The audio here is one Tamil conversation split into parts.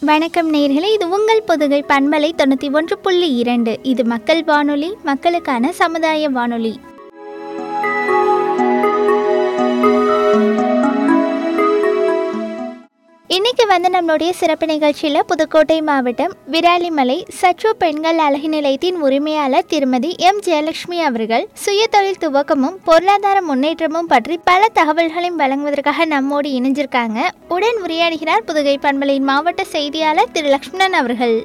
வணக்கம் நேயர்களே இது உங்கள் பொதுகை பண்பலை தொண்ணூற்றி ஒன்று புள்ளி இரண்டு இது மக்கள் வானொலி மக்களுக்கான சமுதாய வானொலி இன்னைக்கு வந்து நம்மளுடைய சிறப்பு நிகழ்ச்சியில் புதுக்கோட்டை மாவட்டம் விராலிமலை சற்று பெண்கள் அழகு நிலையத்தின் உரிமையாளர் திருமதி எம் ஜெயலட்சுமி அவர்கள் சுயதொழில் துவக்கமும் பொருளாதார முன்னேற்றமும் பற்றி பல தகவல்களையும் வழங்குவதற்காக நம்மோடு இணைஞ்சிருக்காங்க உடன் உரையாடுகிறார் புதுகை பண்பலையின் மாவட்ட செய்தியாளர் திரு லக்ஷ்மணன் அவர்கள்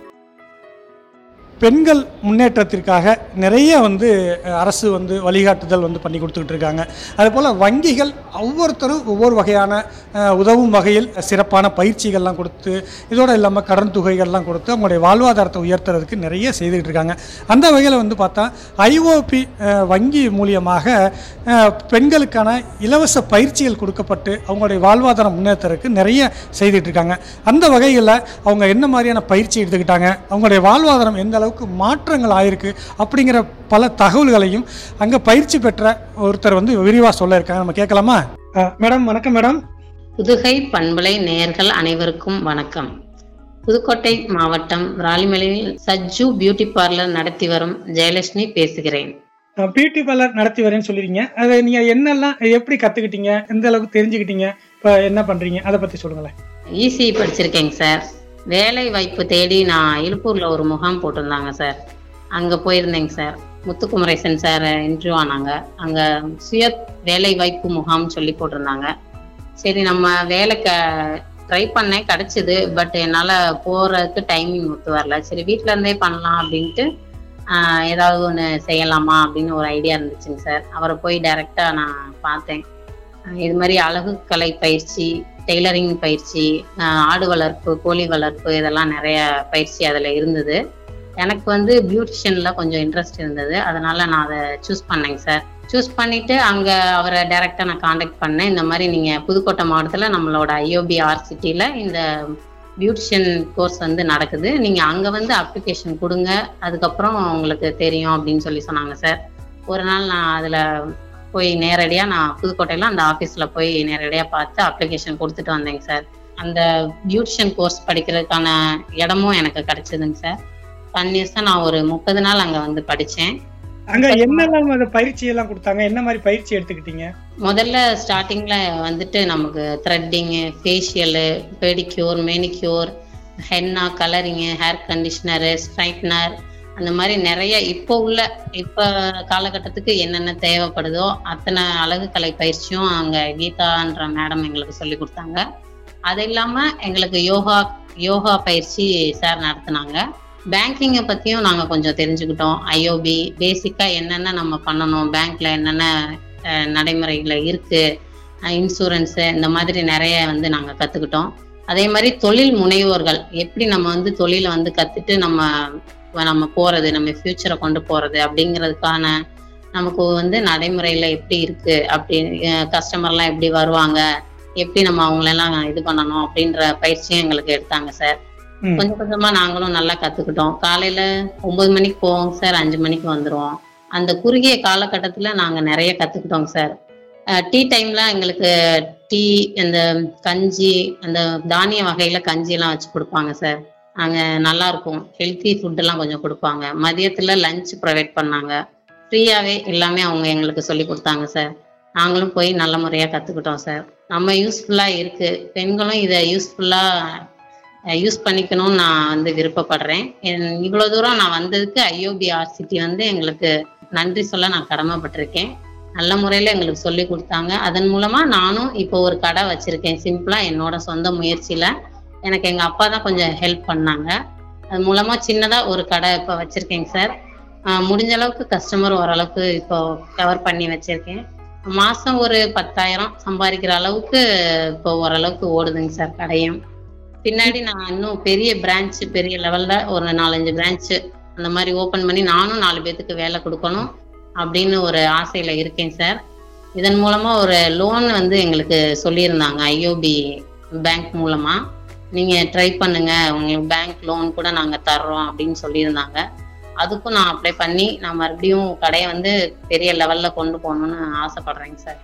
பெண்கள் முன்னேற்றத்திற்காக நிறைய வந்து அஹ், அரசு வந்து வழிகாட்டுதல் வந்து பண்ணி கொடுத்துக்கிட்டு இருக்காங்க அதுபோல் வங்கிகள் ஒவ்வொருத்தரும் ஒவ்வொரு வகையான அஹ், உதவும் வகையில் சிறப்பான பயிற்சிகள்லாம் கொடுத்து இதோடு இல்லாமல் கடன் தொகைகள்லாம் கொடுத்து அவங்களுடைய வாழ்வாதாரத்தை உயர்த்துறதுக்கு நிறைய செய்துக்கிட்டு இருக்காங்க அந்த வகையில் வந்து பார்த்தா ஐஓபி வங்கி மூலியமாக அஹ், பெண்களுக்கான இலவச பயிற்சிகள் கொடுக்கப்பட்டு அவங்களுடைய வாழ்வாதாரம் முன்னேற்றத்துக்கு நிறைய செய்துட்டு இருக்காங்க அந்த வகையில் அவங்க என்ன மாதிரியான பயிற்சி எடுத்துக்கிட்டாங்க அவங்களுடைய வாழ்வாதாரம் எந்த அளவுக்கு மாற்றங்கள் ஆயிருக்கு அப்படிங்கிற பல தகவல்களையும் அங்கே பயிற்சி பெற்ற ஒருத்தர் வந்து விரிவாக சொல்ல இருக்காங்க நம்ம கேட்கலாமா அஹ், மேடம் வணக்கம் மேடம் புதுகை பண்பலை நேயர்கள் அனைவருக்கும் வணக்கம் புதுக்கோட்டை மாவட்டம் ராலிமலையில் சஜ்ஜு பியூட்டி பார்லர் நடத்தி வரும் ஜெயலட்சுமி பேசுகிறேன் பியூட்டி பார்லர் நடத்தி வரேன்னு சொல்லிருக்கீங்க அதை நீங்கள் என்னெல்லாம் எப்படி கற்றுக்கிட்டீங்க எந்த அளவுக்கு தெரிஞ்சுக்கிட்டீங்க இப்போ என்ன பண்ணுறீங்க அதை பற்றி சொல்லுங்களேன் ஈசி படிச்சிருக்கேங்க சார் வேலை வாய்ப்பு தேடி நான் இழுப்பூர்ல ஒரு முகாம் போட்டிருந்தாங்க சார் அங்க போயிருந்தேங்க சார் முத்துக்குமரேசன் சார் இன்டர்வியூ ஆனாங்க அங்க சுய வேலை வாய்ப்பு முகாம் சொல்லி போட்டிருந்தாங்க சரி நம்ம வேலைக்கு ட்ரை பண்ணேன் கிடைச்சிது பட் என்னால் போகிறதுக்கு டைமிங் ஒத்து வரல சரி வீட்டில இருந்தே பண்ணலாம் அப்படின்ட்டு ஆஹ், ஏதாவது ஒன்று செய்யலாமா அப்படின்னு ஒரு ஐடியா இருந்துச்சுங்க சார் அவரை போய் டைரெக்டாக நான் பார்த்தேன் ஆஹ், இது மாதிரி அழகு கலை பயிற்சி டெய்லரிங் பயிற்சி ஆஹ், ஆடு வளர்ப்பு கோழி வளர்ப்பு இதெல்லாம் நிறைய பயிற்சி அதில் இருந்தது எனக்கு வந்து பியூட்டிஷியனில் கொஞ்சம் இன்ட்ரெஸ்ட் இருந்தது அதனால நான் அதை சூஸ் பண்ணேங்க சார் சூஸ் பண்ணிட்டு அங்கே அவரை டைரெக்டாக நான் காண்டாக்ட் பண்ணேன் இந்த மாதிரி நீங்கள் புதுக்கோட்டை மாவட்டத்தில் நம்மளோட ஐஓபி ஆர் சிட்டியில் இந்த பியூட்டிஷியன் கோர்ஸ் வந்து நடக்குது நீங்கள் அங்கே வந்து அப்ளிகேஷன் கொடுங்க அதுக்கப்புறம் உங்களுக்கு தெரியும் அப்படின்னு சொல்லி சொன்னாங்க சார் ஒரு நாள் நான் அதில் போய் நேரடியாக நான் புதுக்கோட்டையில் அந்த ஆஃபீஸில் போய் நேரடியாக பார்த்து அப்ளிகேஷன் கொடுத்துட்டு வந்தேங்க சார் அந்த பியூட்டிஷியன் கோர்ஸ் படிக்கிறதுக்கான இடமும் எனக்கு கிடைச்சதுங்க சார் கன்னியூஸாக நான் ஒரு முப்பது நாள் அங்கே வந்து படித்தேன் அங்கே என்னெல்லாம் அந்த பயிற்சி எல்லாம் கொடுத்தாங்க என்ன மாதிரி பயிற்சி எடுத்துக்கிட்டீங்க முதல்ல ஸ்டார்டிங்ல வந்துட்டு நமக்கு threading facial pedicure manicure henna colouring hair conditioner straightener அந்த மாதிரி நிறைய இப்போ உள்ள இப்போ காலகட்டத்துக்கு என்னென்ன தேவைப்படுதோ அத்தனை அழகு கலை பயிற்சியும் அங்கே கீதான்ற மேடம் எங்களுக்கு சொல்லி கொடுத்தாங்க அது இல்லாமல் எங்களுக்கு யோகா யோகா பயிற்சி சார் நடத்துனாங்க பேங்கிங்கை பற்றியும் நாங்கள் கொஞ்சம் தெரிஞ்சுக்கிட்டோம் ஐஓபி பேசிக்காக என்னென்ன நம்ம பண்ணணும் பேங்க்ல என்னென்ன அஹ், நடைமுறைகள் இருக்கு இன்சூரன்ஸு இந்த மாதிரி நிறைய வந்து நாங்கள் கற்றுக்கிட்டோம் அதே மாதிரி தொழில் முனைவோர்கள் எப்படி நம்ம வந்து தொழிலை வந்து கற்றுட்டு நம்ம நம்ம போகிறது நம்ம ஃப்யூச்சரை கொண்டு போகிறது அப்படிங்கிறதுக்கான நமக்கு வந்து நடைமுறையில் எப்படி இருக்கு அப்படி கஸ்டமர்லாம் எப்படி வருவாங்க எப்படி நம்ம அவங்களெல்லாம் இது பண்ணணும் அப்படின்ற பயிற்சியும் எங்களுக்கு எடுத்தாங்க சார் ம். கொஞ்சம் கொஞ்சமா நாங்களும் நல்லா கத்துக்கிட்டோம் காலையில ஒன்பது மணிக்கு போவோங்க சார் அஞ்சு மணிக்கு வந்துருவோம் அந்த குறுகிய காலகட்டத்துல நாங்க நிறைய கத்துக்கிட்டோங்க சார் டீ டைம்ல எங்களுக்கு டீ அந்த கஞ்சி அந்த தானிய வகையில கஞ்சி எல்லாம் வச்சு கொடுப்பாங்க சார் அங்க நல்லா இருக்கும் ஹெல்த்தி ஃபுட் எல்லாம் கொஞ்சம் கொடுப்பாங்க மதியத்துல லஞ்ச் ப்ரொவைட் பண்ணாங்க ஃப்ரீயாவே எல்லாமே அவங்க எங்களுக்கு சொல்லி கொடுத்தாங்க சார் நாங்களும் போய் நல்ல முறையா கத்துக்கிட்டோம் சார் நம்ம யூஸ்ஃபுல்லா இருக்கு பெண்களும் இதை யூஸ்ஃபுல்லா யூஸ் பண்ணிக்கணும்னு நான் வந்து விருப்பப்படுறேன் என் இவ்வளவு தூரம் நான் வந்ததுக்கு ஐஓபி ஆர்சிடி வந்து எங்களுக்கு நன்றி சொல்ல நான் கடமைப்பட்டிருக்கேன் நல்ல முறையில எங்களுக்கு சொல்லி கொடுத்தாங்க அதன் மூலமா நானும் இப்போ ஒரு கடை வச்சிருக்கேன் சிம்பிளா என்னோட சொந்த முயற்சியில எனக்கு எங்க அப்பா தான் கொஞ்சம் ஹெல்ப் பண்ணாங்க அது மூலமா சின்னதா ஒரு கடை இப்போ வச்சிருக்கேங்க சார் ஆஹ் முடிஞ்ச அளவுக்கு கஸ்டமர் ஓரளவுக்கு இப்போ கவர் பண்ணி வச்சிருக்கேன் மாசம் ஒரு பத்தாயிரம் சம்பாதிக்கிற அளவுக்கு இப்போ ஓரளவுக்கு ஓடுதுங்க சார் கடையும் பின்னாடி நான் இன்னும் பெரிய பிரான்ச் பெரிய லெவல்ல ஒரு நாலஞ்சு பிரான்ச் அந்த மாதிரி ஓபன் பண்ணி நானும் நாலு பேத்துக்கு வேலை கொடுக்கணும் அப்படின்னு ஒரு ஆசையில இருக்கேன் சார் இதன் மூலமா ஒரு லோன் வந்து எங்களுக்கு சொல்லியிருந்தாங்க ஐஓபி பேங்க் மூலமா நீங்க ட்ரை பண்ணுங்க உங்களுக்கு பேங்க் லோன் கூட நாங்க தர்றோம் அப்படின்னு சொல்லியிருந்தாங்க அதுக்கும் நான் அப்ளை பண்ணி நான் மறுபடியும் கடையை வந்து பெரிய லெவல்ல கொண்டு போகணும்னு ஆசைப்படுறேங்க சார்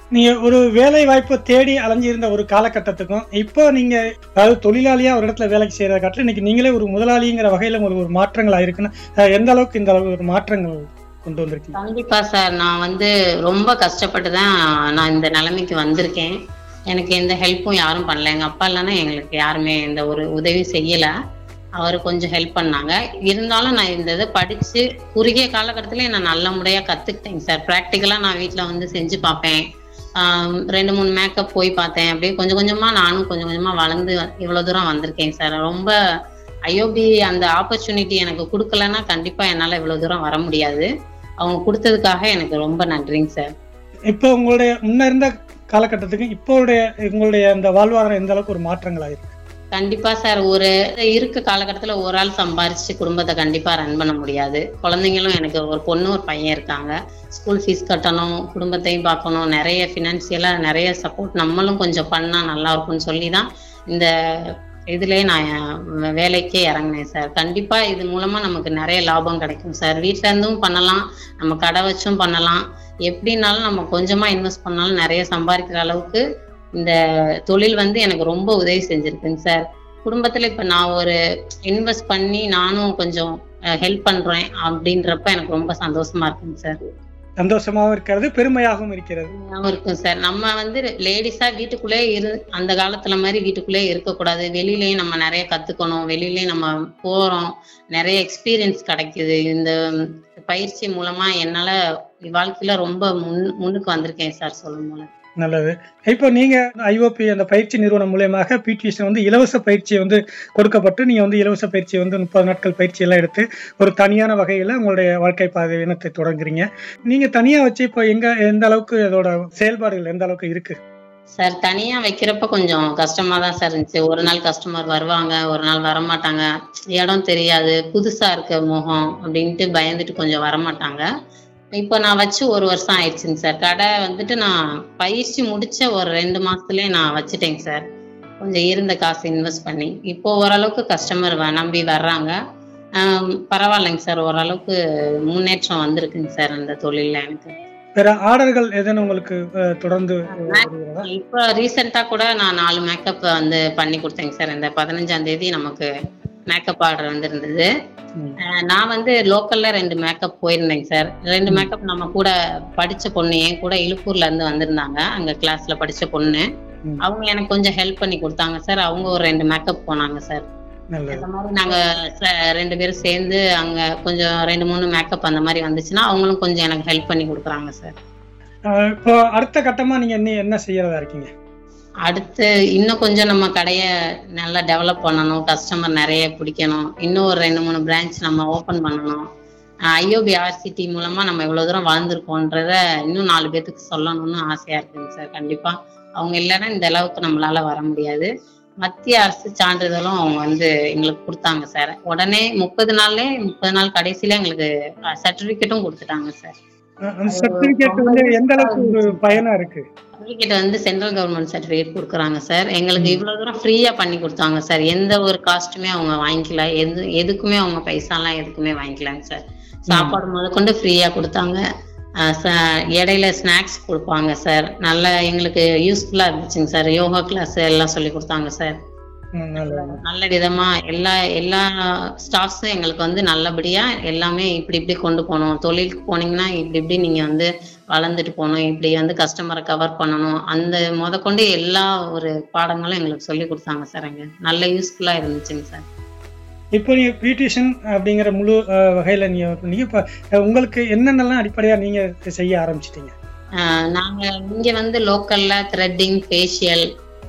நீங்க ஒரு வேலை வாய்ப்பை தேடி அலைஞ்சிருந்த ஒரு காலகட்டத்துக்கும் இப்போ நீங்க அதாவது தொழிலாளியா ஒரு இடத்துல வேலைக்கு செய்யறத காட்டிலும் இன்னைக்கு நீங்களே ஒரு முதலாளிங்கிற வகையில உங்களுக்கு ஒரு மாற்றங்கள் ஆயிருக்குன்னா அஹ் எந்த அளவுக்கு இந்த அளவுக்கு ஒரு மாற்றங்கள் கொண்டு வந்திருக்கீங்க கண்டிப்பா சார் நான் வந்து ரொம்ப கஷ்டப்பட்டு தான் நான் இந்த நிலைமைக்கு வந்திருக்கேன் எனக்கு எந்த ஹெல்ப்பும் யாரும் பண்ணல எங்க அப்பா இல்லைன்னா எங்களுக்கு யாருமே எந்த ஒரு உதவி செய்யல அவர் கொஞ்சம் ஹெல்ப் பண்ணாங்க இருந்தாலும் நான் இந்த இதை படிச்சு குறுகிய காலகட்டத்திலே நான் நல்ல முறையா கத்துக்கிட்டேங்க சார் ப்ராக்டிக்கலா நான் வீட்ல வந்து செஞ்சு பார்ப்பேன் ஆம், ரெண்டு மூணு மேக்கப் போய் பார்த்தேன் அப்படியே கொஞ்சம் கொஞ்சமா நானும் கொஞ்சம் கொஞ்சமா வளர்ந்து இவ்வளவு தூரம் வந்திருக்கேன் சார் ரொம்ப ஐயோபி அந்த ஆப்பர்ச்சுனிட்டி எனக்கு கொடுக்கலன்னா கண்டிப்பா என்னால இவ்வளவு தூரம் வர முடியாது அவங்க கொடுத்ததுக்காக எனக்கு ரொம்ப நன்றிங்க சார் இப்போ உங்களுடைய முன்ன இருந்த காலகட்டத்துக்கும் இப்போடைய உங்களுடைய அந்த வாழ்வாதாரம் எந்த அளவுக்கு ஒரு மாற்றங்கள் ஆயிருக்கு கண்டிப்பா சார் ஒரு இருக்க காலகட்டத்துல ஒரு ஆள் சம்பாரிச்சு குடும்பத்தை கண்டிப்பா ரன் பண்ண முடியாது குழந்தைங்களும் எனக்கு ஒரு பொண்ணு ஒரு பையன் இருக்காங்க ஸ்கூல் ஃபீஸ் கட்டணும் குடும்பத்தையும் பார்க்கணும் நிறைய ஃபினான்சியலா நிறைய சப்போர்ட் நம்மளும் கொஞ்சம் பண்ணா நல்லா இருக்கும்னு சொல்லி தான் இந்த இதுலயே நான் என் வேலைக்கே இறங்கினேன் சார் கண்டிப்பா இது மூலமா நமக்கு நிறைய லாபம் கிடைக்கும் சார் வீட்ல இருந்தும் பண்ணலாம் நம்ம கடை வச்சும் பண்ணலாம் எப்படின்னாலும் நம்ம கொஞ்சமா இன்வெஸ்ட் பண்ணாலும் நிறைய சம்பாதிக்கிற அளவுக்கு இந்த தொழில் வந்து எனக்கு ரொம்ப உதவி செஞ்சிருக்குங்க சார் குடும்பத்துல இப்ப நான் ஒரு இன்வெஸ்ட் பண்ணி நானும் கொஞ்சம் ஹெல்ப் பண்றேன் அப்படின்றப்ப எனக்கு ரொம்ப சந்தோஷமா இருக்குங்க சார் சந்தோஷமாகவும் இருக்கிறது பெருமையாகவும் இருக்கிறது ஞாபகம் இருக்கும் சார் நம்ம வந்து லேடிஸா வீட்டுக்குள்ளே இரு அந்த காலத்துல மாதிரி வீட்டுக்குள்ளே இருக்கக்கூடாது வெளியிலயும் நம்ம நிறைய கத்துக்கணும் வெளியிலயும் நம்ம போறோம் நிறைய எக்ஸ்பீரியன்ஸ் கிடைக்குது இந்த பயிற்சி மூலமா என்னால வாழ்க்கையில ரொம்ப முன் முன்னுக்கு வந்திருக்கேன் சார் சொல்லும் போல நல்லது இப்போ நீங்க ஐஓபி அந்த பயிற்சி நிறுவனம் மூலயமாக பிடிஎஸ் வந்து இலவச பயிற்சியை வந்து கொடுக்கப்பட்டு நீங்க வந்து இலவச பயிற்சியை வந்து முப்பது நாட்கள் பயிற்சி எல்லாம் எடுத்து ஒரு தனியான வகையில உங்களுடைய வாழ்க்கை பாதை இனத்தை தொடங்குறீங்க நீங்க தனியா வச்சு இப்போ எங்க எந்த அளவுக்கு அதோட செயல்பாடுகள் எந்த அளவுக்கு இருக்கு சார் தனியா வைக்கிறப்ப கொஞ்சம் கஷ்டமா தான் சார் இருந்துச்சு ஒரு நாள் கஸ்டமர் வருவாங்க ஒரு நாள் வரமாட்டாங்க இடம் தெரியாது புதுசா இருக்க முகம் அப்படின்ட்டு பயந்துட்டு கொஞ்சம் வரமாட்டாங்க இப்போ நான் வச்சு ஒரு வருஷம் ஆயிடுச்சுங்க சார் கடை வந்துட்டு நான் பயிற்சி முடிச்ச ஒரு ரெண்டு மாசத்துலயே நான் வச்சுட்டேங்க சார் கொஞ்சம் இருந்த காசு இன்வெஸ்ட் பண்ணி இப்போ ஓரளவுக்கு கஸ்டமர் நம்பி வர்றாங்க ஆம், பரவாயில்லைங்க சார் ஓரளவுக்கு முன்னேற்றம் வந்திருக்குங்க சார் அந்த தொழில்ல எனக்கு வேற ஆர்டர்கள் எதுன்னு உங்களுக்கு அஹ், தொடர்ந்து வருகிறதா? இப்போ ரீசெண்டா கூட நான் நாலு மேக்கப் வந்து பண்ணி கொடுத்தேங்க சார் இந்த பதினஞ்சாம் தேதி நமக்கு மேக்கப் ஆர்டர் வந்திருந்தது ம். அஹ் நான் வந்து லோக்கல்ல ரெண்டு மேக்கப் போயிருந்தேங்க சார் ரெண்டு மேக்கப் நம்ம கூட படிச்ச பொண்ணு என் கூட இழுப்பூர்ல இருந்து வந்திருந்தாங்க அங்க கிளாஸ்ல படிச்ச பொண்ணு ம். அவங்க எனக்கு கொஞ்சம் ஹெல்ப் பண்ணி கொடுத்தாங்க சார் அவங்க ஒரு ரெண்டு மேக்கப் போனாங்க சார் நல்லது அந்த மாதிரி நாங்க ச- ரெண்டு பேரும் சேர்ந்து அங்க கொஞ்சம் ரெண்டு மூணு மேக்கப் அந்த மாதிரி வந்துச்சுன்னா அவங்களும் கொஞ்சம் எனக்கு ஹெல்ப் பண்ணி கொடுக்குறாங்க சார் அஹ், இப்போ அடுத்த கட்டமா நீங்க என்ன என்ன செய்யறதா இருக்கீங்க அடுத்து இன்னும் கொஞ்சம் நம்ம கடையை நல்லா டெவலப் பண்ணணும் கஸ்டமர் நிறைய பிடிக்கணும் இன்னும் ஒரு ரெண்டு மூணு பிரான்ச் நம்ம ஓபன் பண்ணணும் ஐஓபி ஆர்சிடி மூலமா நம்ம இவ்வளவு தூரம் வளர்ந்துருக்கோன்றத இன்னும் நாலு பேத்துக்கு சொல்லணும்னு ஆசையா இருக்குங்க சார் கண்டிப்பா அவங்க இல்லைன்னா இந்த அளவுக்கு நம்மளால வர முடியாது மத்திய அரசு சான்றிதழும் அவங்க வந்து எங்களுக்கு கொடுத்தாங்க சார் உடனே முப்பது நாள்லயே முப்பது நாள் கடைசியில எங்களுக்கு சர்டிபிகேட்டும் கொடுத்துட்டாங்க சார் அஹ், அந்த சர்டிபிகேட் வந்து எந்த அளவுக்கு ஒரு பயனா இருக்கு சர்டிஃபிகேட் வந்து சென்ட்ரல் கவர்மெண்ட் சர்டிஃபிகேட் கொடுக்குறாங்க சார் எங்களுக்கு இவ்வளவு தூரம் ஃப்ரீயா பண்ணி கொடுத்தாங்க சார் எந்த ஒரு காஸ்ட்டுமே அவங்க வாங்கிக்கல எது எதுக்குமே அவங்க பைசாலாம் எதுக்குமே வாங்கிக்கலாங்க சார் சாப்பாடு முதற்கொண்டு ஃப்ரீயா கொடுத்தாங்க அஹ் ச- இடையில ஸ்நாக்ஸ் கொடுப்பாங்க சார் நல்லா எங்களுக்கு யூஸ்ஃபுல்லா இருந்துச்சுங்க சார் யோகா கிளாஸ் எல்லாம் சொல்லி கொடுத்தாங்க சார் ம், நல்லது நல்ல விதமா எல்லா எல்லா ஸ்டாஃப்ஸும் எங்களுக்கு வந்து நல்லபடியா எல்லாமே இப்படி இப்படி கொண்டு போகணும் தொழிலுக்கு போனீங்கன்னா இப்படி இப்படி நீங்க வந்து வளர்ந்துட்டு போகணும் இப்படி வந்து கஸ்டமரை கவர் பண்ணணும் அந்த முதற்கொண்டு எல்லா ஒரு பாடங்களும் எங்களுக்கு சொல்லி கொடுத்தாங்க சார் அங்க நல்ல யூஸ்ஃபுல்லா இருந்துச்சுங்க சார் இப்போ நீங்க பியூட்டிஷியன் அப்படிங்கிற முழு அஹ், வகையில நீங்க நீங்க இப்ப அஹ், உங்களுக்கு என்னென்னலாம் அடிப்படையா நீங்க செய்ய ஆரம்பிச்சிட்டீங்க ஆஹ் நாங்க இங்க வந்து லோக்கல்ல த்ரெட்டிங் ஃபேஷியல்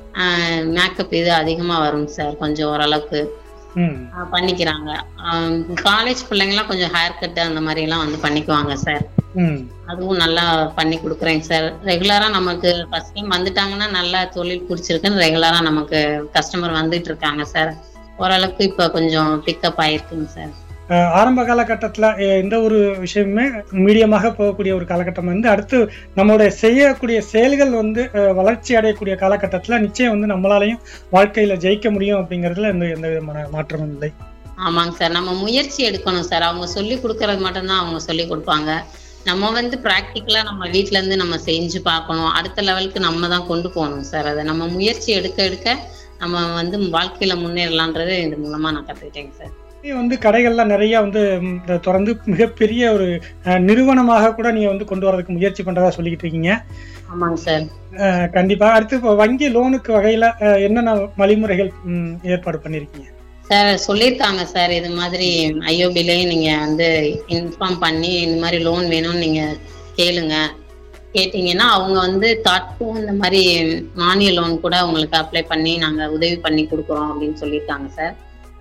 மேக்கப் இது அதிகமா வருங்க சார் கொஞ்சம் ஓரளவுக்கு ம் ஆஹ் பண்ணிக்கிறாங்க காலேஜ் பிள்ளைங்கலாம் கொஞ்சம் ஹேர் கட் அந்த மாதிரி எல்லாம் வந்து பண்ணிக்குவாங்க சார் ம் அதுவும் நல்லா பண்ணி கொடுக்குறேங்க சார் ரெகுலரா நமக்கு ஃபர்ஸ்ட் டைம் வந்துட்டாங்கன்னா நல்லா தொழில் பிடிச்சிருக்குன்னு ரெகுலரா நமக்கு கஸ்டமர் வந்துட்டு இருக்காங்க சார் ஓரளவுக்கு இப்போ கொஞ்சம் பிக்கப் ஆயிருக்குங்க சார் அஹ், ஆரம்ப காலகட்டத்தில் எந்த ஒரு விஷயமுமே மீடியமாக போகக்கூடிய ஒரு காலகட்டம் வந்து அடுத்து நம்மளுடைய செய்யக்கூடிய செயல்கள் வந்து அஹ், வளர்ச்சி அடையக்கூடிய காலகட்டத்தில் நிச்சயம் வந்து நம்மளாலையும் வாழ்க்கையில ஜெயிக்க முடியும் அப்படிங்கிறதுல எந்த எந்த விதமான மாற்றமும் இல்லை ஆமாங்க சார் நம்ம முயற்சி எடுக்கணும் சார் அவங்க சொல்லி கொடுக்கறது மட்டும்தான் அவங்க சொல்லி கொடுப்பாங்க நம்ம வந்து ப்ராக்டிக்கலா நம்ம வீட்ல இருந்து நம்ம செஞ்சு பார்க்கணும் அடுத்த லெவலுக்கு நம்ம தான் கொண்டு போகணும் சார் அதை நம்ம முயற்சி எடுக்க எடுக்க நம்ம வந்து வாழ்க்கையில முன்னேறலான்றது இது மூலமா நான் கத்துக்கிட்டேங்க சார் நீ வந்து கடைகள்ல நிறைய வந்து ம், இத திறந்து மிகப்பெரிய ஒரு அஹ், நிறுவனமாக கூட நீங்க வந்து கொண்டு வரதுக்கு முயற்சி பண்றதா சொல்லிக்கிட்டு இருக்கீங்க ஆமாங்க சார் அஹ், கண்டிப்பா அடுத்து இப்போ வங்கி லோனுக்கு வகையில அஹ், என்னென்ன வழிமுறைகள் ம், ஏற்பாடு பண்ணிருக்கீங்க சார் சொல்லியிருக்காங்க சார் இது மாதிரி ஐஓபிலேயே நீங்க வந்து இன்ஃபார்ம் பண்ணி இந்த மாதிரி லோன் வேணும்னு நீங்க கேளுங்க கேட்டீங்கன்னா அவங்க வந்து தாட்டும் இந்த மாதிரி மானிய லோன் கூட உங்களுக்கு அப்ளை பண்ணி நாங்க உதவி பண்ணி கொடுக்குறோம் அப்படின்னு சொல்லியிருக்காங்க சார்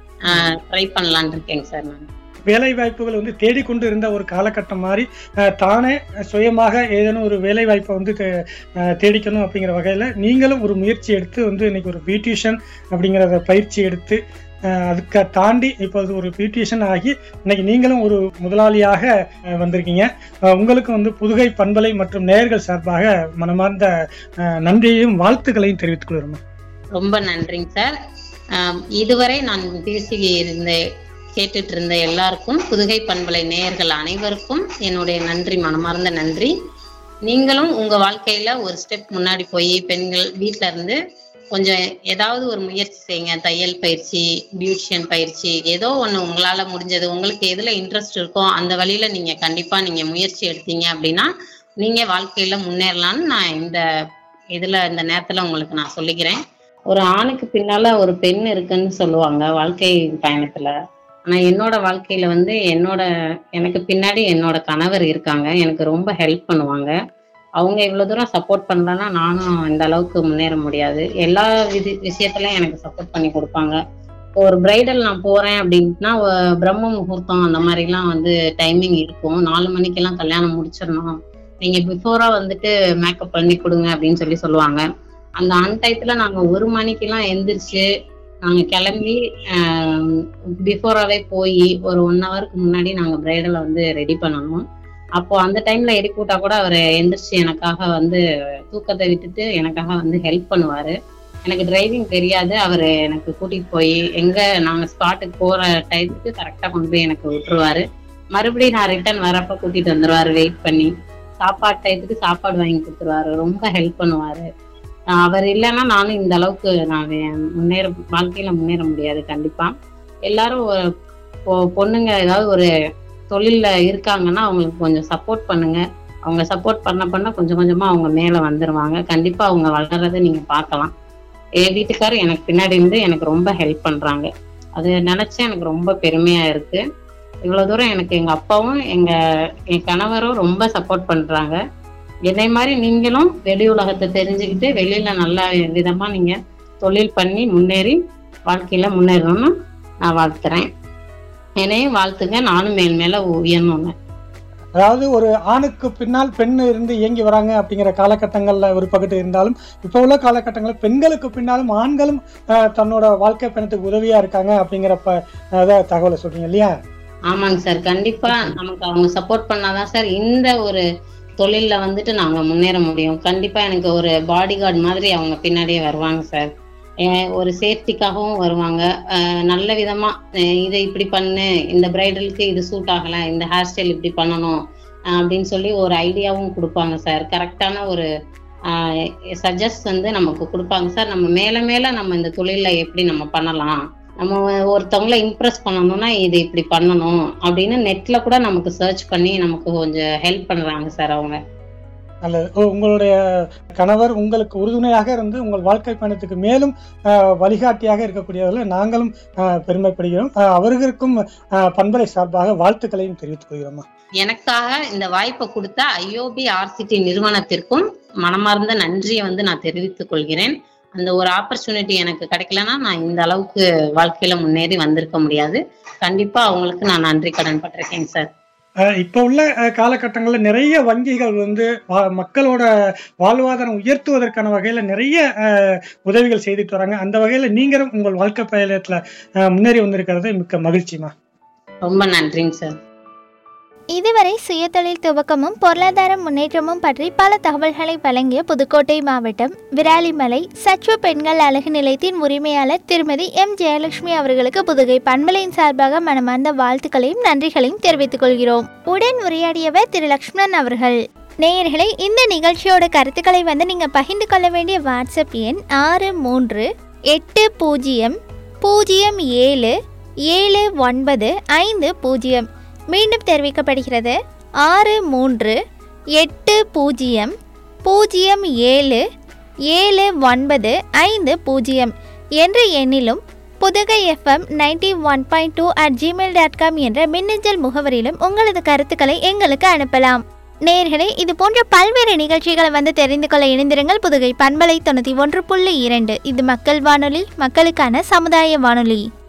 ட்ரை பண்ணலான்னு இருக்கேங்க சார் நான் வேலை வாய்ப்புகள் வந்து தேடிக்கொண்டு இருந்த ஒரு காலகட்டம் மாதிரி அஹ், தானே சுயமாக ஏதேனும் ஒரு வேலை வாய்ப்பை வந்து தே- அஹ், தேடிக்கணும் அப்படிங்கிற வகையில் நீங்களும் ஒரு முயற்சி எடுத்து வந்து இன்னைக்கு ஒரு பியூட்டிஷியன் அப்படிங்கிறத பயிற்சி எடுத்து அஹ், அதுக்கு தாண்டி இப்போ அது ஒரு பியூட்டிஷியன் ஆகி இன்னைக்கு நீங்களும் ஒரு முதலாளியாக அஹ், வந்திருக்கீங்க அஹ், உங்களுக்கு வந்து புதுகை பண்பலை மற்றும் நேயர்கள் சார்பாக மனமார்ந்த அஹ், நன்றியையும் வாழ்த்துக்களையும் தெரிவித்துக் கொள்கிறோம் ரொம்ப நன்றிங்க சார் ஆம், இதுவரை நான் பேசி இருந்த கேட்டுட்டு இருந்த எல்லாருக்கும் புதுகை பண்பலை நேயர்கள் அனைவருக்கும் என்னுடைய நன்றி மனமார்ந்த நன்றி நீங்களும் உங்க வாழ்க்கையில ஒரு ஸ்டெப் முன்னாடி போய் பெண்கள் வீட்ல இருந்து கொஞ்சம் ஏதாவது ஒரு முயற்சி செய்யுங்க தையல் பயிற்சி பியூட்டிஷியன் பயிற்சி ஏதோ ஒண்ணு உங்களால முடிஞ்சது உங்களுக்கு எதுல இன்ட்ரெஸ்ட் இருக்கோ அந்த வழியில நீங்க கண்டிப்பா நீங்க முயற்சி எடுத்தீங்க அப்படின்னா நீங்க வாழ்க்கையில முன்னேறலாம்னு நான் இந்த இதுல இந்த நேரத்துல உங்களுக்கு நான் சொல்லிக்கிறேன் ஒரு ஆணுக்கு பின்னால ஒரு பெண் இருக்குன்னு சொல்லுவாங்க வாழ்க்கை பயணத்துல ஆனா என்னோட வாழ்க்கையில வந்து என்னோட எனக்கு பின்னாடி என்னோட கணவர் இருக்காங்க எனக்கு ரொம்ப ஹெல்ப் பண்ணுவாங்க அவங்க இவ்வளவு தூரம் சப்போர்ட் பண்ணலன்னா நானும் இந்த அளவுக்கு முன்னேற முடியாது எல்லா விதி விஷயத்துலயும் எனக்கு சப்போர்ட் பண்ணி கொடுப்பாங்க இப்போ ஒரு பிரைடல் நான் போறேன் அப்படின்னா ஒ- பிரம்ம முகூர்த்தம் அந்த மாதிரிலாம் வந்து டைமிங் இருக்கும் நாலு மணிக்கெல்லாம் கல்யாணம் முடிச்சிடணும் நீங்க பிஃபோரா வந்துட்டு மேக்கப் பண்ணி கொடுங்க அப்படின்னு சொல்லி சொல்லுவாங்க அந்த அன் டயத்துல நாங்க ஒரு மணிக்கெல்லாம் எந்திரிச்சு நாங்க கிளம்பி பிஃபோராவே போய் ஒரு ஒன் ஹவருக்கு முன்னாடி நாங்க பிரைடலை வந்து ரெடி பண்ணணும் அப்போ அந்த டைம்ல எழுப்பி விட்டா கூட அவர் எந்திரிச்சு எனக்காக வந்து தூக்கத்தை விட்டுட்டு எனக்காக வந்து ஹெல்ப் பண்ணுவாரு எனக்கு டிரைவிங் தெரியாது அவர் எனக்கு கூட்டிட்டு போய் எங்க நாங்க ஸ்பாட்டுக்கு போற டயத்துக்கு கரெக்டா கொண்டு போய் எனக்கு விட்டுருவாரு மறுபடியும் நான் ரிட்டர்ன் வரப்ப கூட்டிட்டு வந்துருவாரு வெயிட் பண்ணி சாப்பாடு டயத்துக்கு சாப்பாடு வாங்கி கொடுத்துருவாரு ரொம்ப ஹெல்ப் பண்ணுவாரு ஆஹ் அவர் இல்லைன்னா நானும் இந்த அளவுக்கு நான் வே- முன்னேற வாழ்க்கையில முன்னேற முடியாது கண்டிப்பா எல்லாரும் ஒரு பொ- பொண்ணுங்க ஏதாவது ஒரு தொழில்ல இருக்காங்கன்னா அவங்களுக்கு கொஞ்சம் சப்போர்ட் பண்ணுங்க அவங்க சப்போர்ட் பண்ண பண்ண கொஞ்சம் கொஞ்சமா அவங்க மேல வந்துருவாங்க கண்டிப்பா அவங்க வளர்றதை நீங்க பார்க்கலாம் என் வீட்டுக்காரர் எனக்கு பின்னாடி இருந்து எனக்கு ரொம்ப ஹெல்ப் பண்றாங்க அது நினைச்சா எனக்கு ரொம்ப பெருமையா இருக்கு இவ்வளவு தூரம் எனக்கு எங்க அப்பாவும் எங்க என் கணவரும் ரொம்ப சப்போர்ட் பண்றாங்க என்னை மாதிரி நீங்களும் வெளி உலகத்தை தெரிஞ்சுக்கிட்டு வெளியில நல்ல விதமா நீங்க தொழில் பண்ணி முன்னேறி வாழ்க்கையில முன்னேறணும்னு நான் வாழ்த்துறேன் என்னையும் வாழ்த்துங்க நானும் மேல் மேல உயரணுங்க அதாவது ஒரு ஆணுக்கு பின்னால் பெண் இருந்து இயங்கி வராங்க அப்படிங்கிற காலகட்டங்கள்ல ஒரு பக்கத்து இருந்தாலும் இப்போ உள்ள காலகட்டங்களில் பெண்களுக்கு பின்னாலும் ஆண்களும் அஹ், தன்னோட வாழ்க்கை பயணத்துக்கு உதவியா இருக்காங்க அப்படிங்கிறப்ப அதான் தகவலை சொல்றீங்க இல்லையா ஆமாங்க சார் கண்டிப்பா நமக்கு அவங்க சப்போர்ட் பண்ணாதான் சார் இந்த ஒரு தொழில்ல வந்துட்டு நாங்க முன்னேற முடியும் கண்டிப்பா எனக்கு ஒரு பாடி கார்டு மாதிரி அவங்க பின்னாடியே வருவாங்க சார் அஹ் ஒரு சேஃப்டிக்காகவும் வருவாங்க அஹ் நல்ல விதமா அஹ் இதை இப்படி பண்ணு இந்த பிரைடலுக்கு இது சூட் ஆகல இந்த ஹேர் ஸ்டைல் இப்படி பண்ணணும் அஹ் அப்படின்னு சொல்லி ஒரு ஐடியாவும் கொடுப்பாங்க சார் கரெக்டான ஒரு சஜஸ்ட் வந்து நமக்கு கொடுப்பாங்க சார் நம்ம மேல மேல நம்ம இந்த தொழில்ல எப்படி நம்ம பண்ணலாம் நம்ம ஒருத்தவங்கள இம்ப்ரெஸ் பண்ணணும்னா இது இப்படி பண்ணணும் அப்படின்னு நெட்ல கூட நமக்கு சர்ச் பண்ணி நமக்கு கொஞ்சம் ஹெல்ப் பண்றாங்க சார் அவங்க நல்லது ஓ, உங்களுடைய கணவர் உங்களுக்கு உறுதுணையாக இருந்து உங்கள் வாழ்க்கை பயணத்துக்கு மேலும் அஹ், வழிகாட்டியாக இருக்கக்கூடியவர்கள் நாங்களும் அஹ், பெருமைப்படுகிறோம் அஹ், அவர்களுக்கும் அஹ், பண்பலை சார்பாக வாழ்த்துக்களையும் தெரிவித்துக் கொள்கிறோமா எனக்காக இந்த வாய்ப்பை கொடுத்த ஐஓபி ஆர்சிடி நிறுவனத்திற்கும் மனமார்ந்த நன்றியை வந்து நான் தெரிவித்துக் கொள்கிறேன் அந்த ஒரு ஆப்பர்ச்சுனிட்டி எனக்கு கிடைக்கலன்னா நான் இந்த அளவுக்கு வாழ்க்கையில முன்னேறி வந்திருக்க முடியாது கண்டிப்பா அவங்களுக்கு நான் நன்றி கடன் பட்டிருக்கேங்க சார் அஹ் இப்போ உள்ள அஹ், காலகட்டங்கள்ல நிறைய வங்கிகள் வந்து வா- மக்களோட வாழ்வாதாரம் உயர்த்துவதற்கான வகையில நிறைய அஹ், உதவிகள் செய்துட்டு வராங்க அந்த வகையில நீங்களும் உங்கள் வாழ்க்கை பயணத்துல அஹ், முன்னேறி வந்திருக்கிறது மிக்க மகிழ்ச்சிமா ரொம்ப நன்றிங்க சார் இதுவரை சுயதொழில் துவக்கமும் பொருளாதார முன்னேற்றமும் பற்றி பல தகவல்களை வழங்கிய புதுக்கோட்டை மாவட்டம் விராலிமலை சச்சுவ பெண்கள் அழகு நிலையத்தின் உரிமையாளர் திருமதி எம் ஜெயலட்சுமி அவர்களுக்கு புதுகை பண்பலையின் சார்பாக மனமார்ந்த வாழ்த்துக்களையும் நன்றிகளையும் தெரிவித்துக் கொள்கிறோம் உடன் உரையாடியவர் திரு லக்ஷ்மணன் அவர்கள் நேயர்களே இந்த நிகழ்ச்சியோட கருத்துக்களை வந்து நீங்கள் பகிர்ந்து கொள்ள வேண்டிய வாட்ஸ்அப் எண் ஆறு மூன்று எட்டு பூஜ்ஜியம் பூஜ்ஜியம் ஏழு ஏழு ஒன்பது ஐந்து பூஜ்ஜியம் மீண்டும் தெரிவிக்கப்படுகிறது ஆறு மூன்று எட்டு பூஜ்ஜியம் பூஜ்ஜியம் ஏழு ஏழு ஒன்பது ஐந்து பூஜ்ஜியம் என்ற எண்ணிலும் Pudugai FM ninety one point two at Gmail dot com என்ற மின்னஞ்சல் முகவரியிலும் உங்களது கருத்துக்களை எங்களுக்கு அனுப்பலாம் நேர்களே இது போன்ற பல்வேறு நிகழ்ச்சிகளை வந்து தெரிந்து கொள்ள இணைந்திருங்கள் புதுகை பண்பலை தொண்ணூற்றி ஒன்று புள்ளி இரண்டு இது மக்கள் வானொலி மக்களுக்கான சமுதாய வானொலி